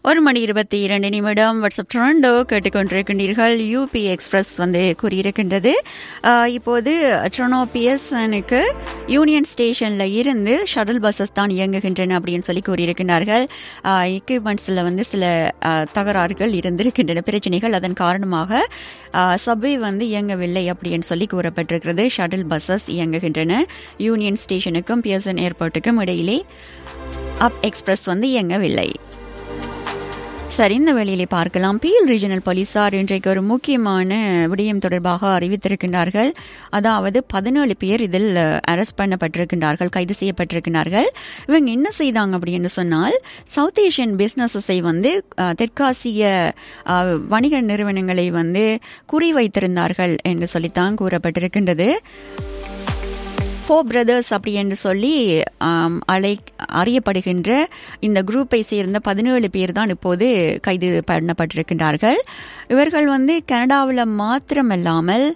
ஒரு மணி இருபத்தி இரண்டு நிமிடம் வாட்ஸ்அப் ட்ரெண்டோ கேட்டுக்கொண்டிருக்கின்றீர்கள் யூபி எக்ஸ்பிரஸ் வந்து கூறியிருக்கின்றது ஆஹ் இப்போது ட்ரோனோ பிஎஸ்எனுக்கு யூனியன் ஸ்டேஷனில் இருந்து ஷட்டில் பஸ்ஸஸ் தான் இயங்குகின்றன அப்படின்னு சொல்லி கூறியிருக்கிறார்கள் எக்யூப்மெண்ட்ஸில் வந்து சில ஆஹ், தகராறுகள் இருந்திருக்கின்றன பிரச்சனைகள் அதன் காரணமாக சப்வே வந்து இயங்கவில்லை அப்படின்னு சொல்லி கூறப்பட்டிருக்கிறது ஷட்டில் பஸ்ஸஸ் இயங்குகின்றன யூனியன் ஸ்டேஷனுக்கும் பிஎஸ்என் ஏர்போர்ட்டுக்கும் இடையிலே அப் எக்ஸ்பிரஸ் வந்து இயங்கவில்லை சரி இந்த வேளையிலே பார்க்கலாம் பீல் ரீஜனல் போலீசார் இன்றைக்கு ஒரு முக்கியமான விடயம் தொடர்பாக அறிவித்திருக்கின்றார்கள் அதாவது பதினேழு பேர் இதில் அரெஸ்ட் பண்ணப்பட்டிருக்கின்றார்கள் கைது செய்யப்பட்டிருக்கிறார்கள் இவங்க என்ன செய்தாங்க அப்படின்னு சொன்னால் சவுத் ஏஷியன் பிசினஸஸை வந்து அஹ், தெற்காசிய அஹ், வணிக நிறுவனங்களை வந்து குறிவைத்திருந்தார்கள் என்று சொல்லித்தான் கூறப்பட்டிருக்கின்றது ஃபோ பிரதர்ஸ் அப்படி என்று சொல்லி ஆம், அழை அறியப்படுகின்ற இந்த குரூப்பை சேர்ந்த பதினேழு பேர் தான் இப்போது கைது பண்ணப்பட்டிருக்கின்றார்கள் இவர்கள் வந்து கனடாவில் மாத்திரமல்லாமல்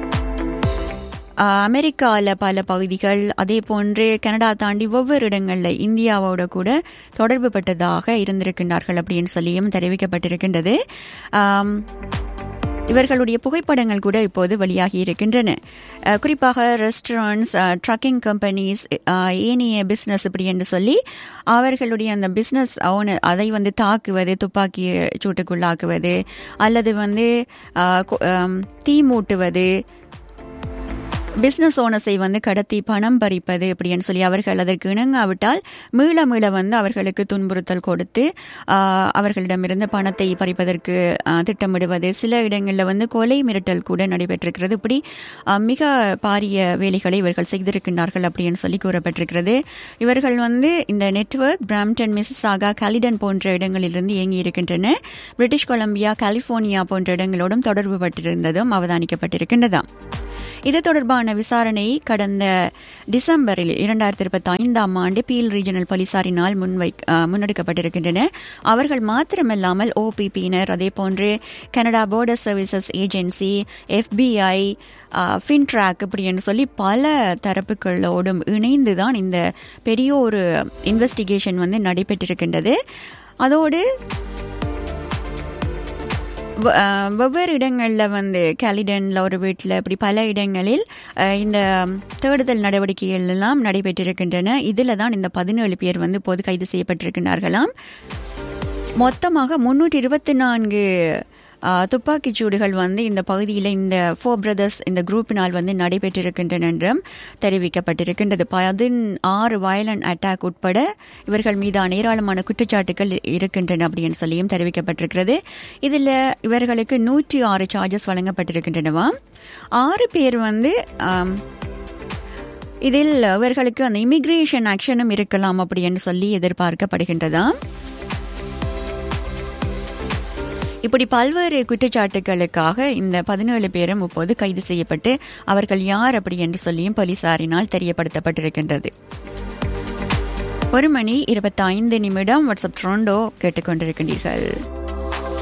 அமெரிக்காவில் பல பகுதிகள் அதே போன்று கனடா தாண்டி ஒவ்வொரு இடங்களில் இந்தியாவோட கூட தொடர்பு பட்டதாக இருந்திருக்கின்றார்கள் அப்படின்னு சொல்லியும் தெரிவிக்கப்பட்டிருக்கின்றது ஆம், இவர்களுடைய புகைப்படங்கள் கூட இப்போது வெளியாகி இருக்கின்றன அஹ், குறிப்பாக ரெஸ்டாரண்ட்ஸ் ட்ரக்கிங் கம்பெனிஸ் ஏனைய பிஸ்னஸ் இப்படி என்று சொல்லி அவர்களுடைய அந்த பிஸ்னஸ் ஓனர் அதை வந்து தாக்குவது துப்பாக்கி சூட்டுக்குள்ளாக்குவது அல்லது வந்து அஹ், கொ- அம், தீ மூட்டுவது பிசினஸ் ஓனர்ஸை வந்து கடத்தி பணம் பறிப்பது அப்படின்னு சொல்லி அவர்கள் அதற்கு இணங்காவிட்டால் மீள மீள வந்து அவர்களுக்கு துன்புறுத்தல் கொடுத்து ஆஹ், அவர்களிடமிருந்து பணத்தை பறிப்பதற்கு ஆஹ், திட்டமிடுவது சில இடங்களில் வந்து கொலை மிரட்டல் கூட நடைபெற்றிருக்கிறது இப்படி ஆஹ், மிக பாரிய வேலைகளை இவர்கள் செய்திருக்கின்றார்கள் அப்படின்னு சொல்லி கூறப்பட்டிருக்கிறது இவர்கள் வந்து இந்த நெட்வொர்க் பிராம்டன் மிசிசாகா கலிடன் போன்ற இடங்களிலிருந்து இயங்கி இருக்கின்றன பிரிட்டிஷ் கொலம்பியா கலிபோர்னியா போன்ற இடங்களோடும் தொடர்பு பட்டிருந்ததும் அவதானிக்கப்பட்டிருக்கின்றதாம் இது தொடர்பான விசாரணை கடந்த டிசம்பரில் இரண்டாயிரத்தி இருபத்தி ஐந்தாம் ஆண்டு பீல் ரீஜனல் போலீசாரினால் முன்வை அஹ், முன்னெடுக்கப்பட்டிருக்கின்றன அவர்கள் மாத்திரமல்லாமல் ஓபிபியினர் அதே போன்று Canada border services agency FBI FINTRAC இப்படி என்று சொல்லி பல தரப்புகளோடும் இணைந்து தான் இந்த பெரிய ஒரு இன்வெஸ்டிகேஷன் வந்து நடைபெற்றிருக்கின்றது அதோடு வ- அஹ் வெவ்வேறு இடங்களில் வந்து கேலிடனில் ஒரு வீட்டில் இப்படி பல இடங்களில் அஹ், இந்த தேடுதல் நடவடிக்கைகள் எல்லாம் நடைபெற்றிருக்கின்றன இதில் தான் இந்த பதினேழு பேர் வந்து இப்போது கைது செய்யப்பட்டிருக்கிறார்களாம் மொத்தமாக முன்னூற்றி இருபத்தி நான்கு துப்பாக்கிச் சூடுகள் வந்து இந்த பகுதியில் இந்த ஃபோ பிரதர்ஸ் இந்த குரூப்பினால் வந்து நடைபெற்றிருக்கின்றன என்றும் தெரிவிக்கப்பட்டிருக்கின்றது பதினாறு வயலண்ட் அட்டாக் உட்பட இவர்கள் மீதான ஏராளமான குற்றச்சாட்டுகள் இருக்கின்றன அப்படின்னு சொல்லியும் தெரிவிக்கப்பட்டிருக்கிறது இதில் இவர்களுக்கு நூற்றி ஆறு சார்ஜஸ் வழங்கப்பட்டிருக்கின்றனவாம் ஆறு பேர் வந்து ஆம், இதில் இவர்களுக்கு அந்த இமிகிரேஷன் ஆக்ஷனும் இருக்கலாம் அப்படின்னு சொல்லி எதிர்பார்க்கப்படுகின்றதாம் இப்படி பல்வேறு குற்றச்சாட்டுகளுக்காக இந்த பதினேழு பேரும் இப்போது கைது செய்யப்பட்டு அவர்கள் யார் அப்படி என்று சொல்லியும் போலீசாரினால் தெரியப்படுத்தப்பட்டிருக்கின்றது ஒரு மணி இருபத்தி ஐந்து நிமிடம் வாட்ஸ்அப் ட்ரோண்டோ கேட்டுக்கொண்டிருக்கின்றீர்கள்